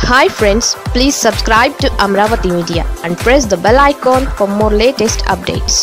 hi friends please subscribe to Amaravati media and press the bell icon for more latest updates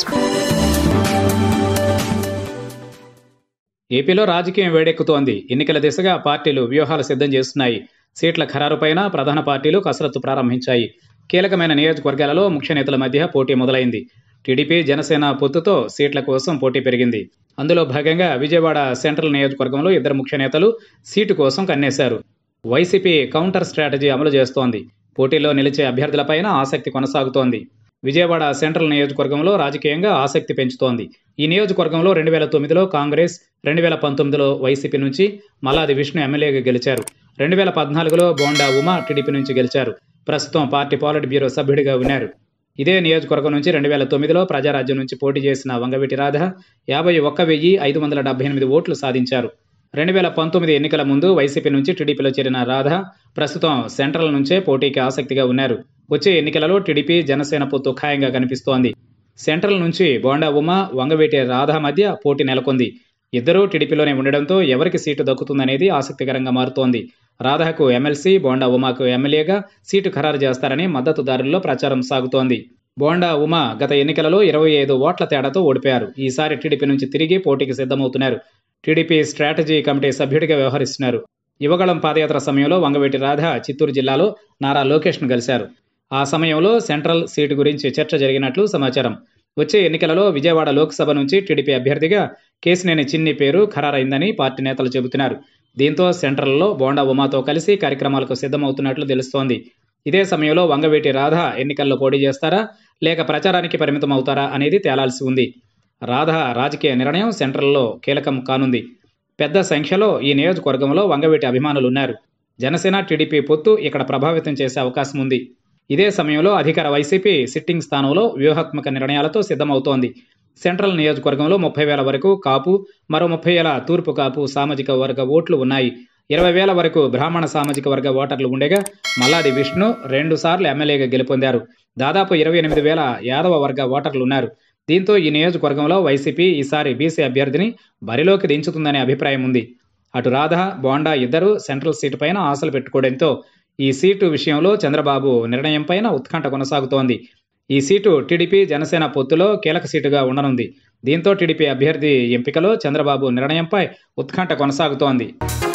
ఏపీలో రాజకీయం వేడెక్కుతోంది ఎన్నికల దిశగా పార్టీలు వ్యూహాలు సిద్ధం చేస్తున్నాయి సీట్ల ఖరారుపైన ప్రధాన పార్టీలు కసరత్తు ప్రారంభించాయి కీలకమైన నియోజకవర్గాలలో ముఖ్య నేతల మధ్య పోటీ మొదలైంది టీడీపీ జనసేన పొత్తుతో సీట్ల కోసం పోటీ పెరిగింది అందులో భాగంగా విజయవాడ సెంట్రల్ నియోజకవర్గంలో ఇద్దరు ముఖ్య నేతలు సీటు కోసం కన్నేశారు వైసీపీ కౌంటర్ స్ట్రాటజీ అమలు చేస్తోంది పోటీలో నిలిచే అభ్యర్థులపైన ఆసక్తి కొనసాగుతోంది విజయవాడ సెంట్రల్ నియోజకవర్గంలో రాజకీయంగా ఆసక్తి పెంచుతోంది ఈ నియోజకవర్గంలో రెండు వేల తొమ్మిదిలో కాంగ్రెస్ రెండు వేల పంతొమ్మిదిలో వైసీపీ నుంచి మల్లాది విష్ణు ఎమ్మెల్యేగా గెలిచారు రెండు వేల పద్నాలుగులో బోండా ఉమా టీడీపీ నుంచి గెలిచారు ప్రస్తుతం పార్టీ పాలిట్ బ్యూరో సభ్యుడిగా ఉన్నారు ఇదే నియోజకవర్గం నుంచి రెండు వేల తొమ్మిదిలో ప్రజారాజ్యం నుంచి పోటీ చేసిన వంగవీటి రాధ యాభై ఒక్క వెయ్యి ఐదు వందల డెబ్బై ఎనిమిది ఓట్లు సాధించారు రెండు వేల పంతొమ్మిది ఎన్నికల ముందు వైసీపీ నుంచి టీడీపీలో చేరిన రాధ ప్రస్తుతం సెంట్రల్ నుంచే పోటీకి ఆసక్తిగా ఉన్నారు వచ్చే ఎన్నికలలో టీడీపీ జనసేన పొత్తు ఖాయంగా కనిపిస్తోంది సెంట్రల్ నుంచి బోండా ఉమా వంగవీటి రాధ మధ్య పోటీ నెలకొంది ఇద్దరూ టీడీపీలోనే ఉండడంతో ఎవరికి సీటు దక్కుతుందనేది ఆసక్తికరంగా మారుతోంది రాధాకు ఎమ్మెల్సీ బోండా ఉమాకు ఎమ్మెల్యేగా సీటు ఖరారు చేస్తారని మద్దతుదారుల్లో ప్రచారం సాగుతోంది బోండా ఉమా గత ఎన్నికలలో ఇరవై ఐదు ఓట్ల తేడాతో ఓడిపోయారు ఈసారి టీడీపీ నుంచి తిరిగి పోటీకి సిద్ధమవుతున్నారు టీడీపీ స్ట్రాటజీ కమిటీ సభ్యుడిగా వ్యవహరిస్తున్నారు యువగళం పాదయాత్ర సమయంలో వంగవీటి రాధ చిత్తూరు జిల్లాలో నారా లోకేష్ను కలిశారు ఆ సమయంలో సెంట్రల్ సీటు గురించి చర్చ జరిగినట్లు సమాచారం వచ్చే ఎన్నికలలో విజయవాడ లోక్సభ నుంచి టీడీపీ అభ్యర్థిగా కేసినేని చిన్ని పేరు ఖరారైందని పార్టీ నేతలు చెబుతున్నారు దీంతో సెంట్రల్లో బోండా ఉమాతో కలిసి కార్యక్రమాలకు సిద్ధమవుతున్నట్లు తెలుస్తోంది ఇదే సమయంలో వంగవీటి రాధ ఎన్నికల్లో పోటీ చేస్తారా లేక ప్రచారానికి పరిమితం అవుతారా అనేది తేలాల్సి ఉంది రాధ రాజకీయ నిర్ణయం సెంట్రల్లో కీలకం కానుంది పెద్ద సంఖ్యలో ఈ నియోజకవర్గంలో వంగవీటి అభిమానులు ఉన్నారు జనసేన టీడీపీ పొత్తు ఇక్కడ ప్రభావితం చేసే అవకాశం ఉంది ఇదే సమయంలో అధికార వైసీపీ సిట్టింగ్ స్థానంలో వ్యూహాత్మక నిర్ణయాలతో సిద్ధమవుతోంది సెంట్రల్ నియోజకవర్గంలో ముప్పై వేల వరకు కాపు మరో ముప్పై వేల తూర్పు కాపు సామాజిక వర్గ ఓట్లు ఉన్నాయి ఇరవై వేల వరకు బ్రాహ్మణ సామాజిక వర్గ ఓటర్లు ఉండగా మల్లాది విష్ణు రెండు సార్లు ఎమ్మెల్యేగా గెలుపొందారు దాదాపు ఇరవై ఎనిమిది వేల యాదవ వర్గ ఓటర్లు ఉన్నారు దీంతో ఈ నియోజకవర్గంలో వైసీపీ ఈసారి బీసీ అభ్యర్థిని బరిలోకి దించుతుందనే అభిప్రాయం ఉంది అటు రాధ బోండా ఇద్దరు సెంట్రల్ సీటు పైన ఆశలు పెట్టుకోవడంతో ఈ సీటు విషయంలో చంద్రబాబు నిర్ణయంపైన ఉత్కంఠ కొనసాగుతోంది ఈ సీటు టీడీపీ జనసేన పొత్తులో కీలక సీటుగా ఉండనుంది దీంతో టీడీపీ అభ్యర్థి ఎంపికలో చంద్రబాబు నిర్ణయంపై ఉత్కంఠ కొనసాగుతోంది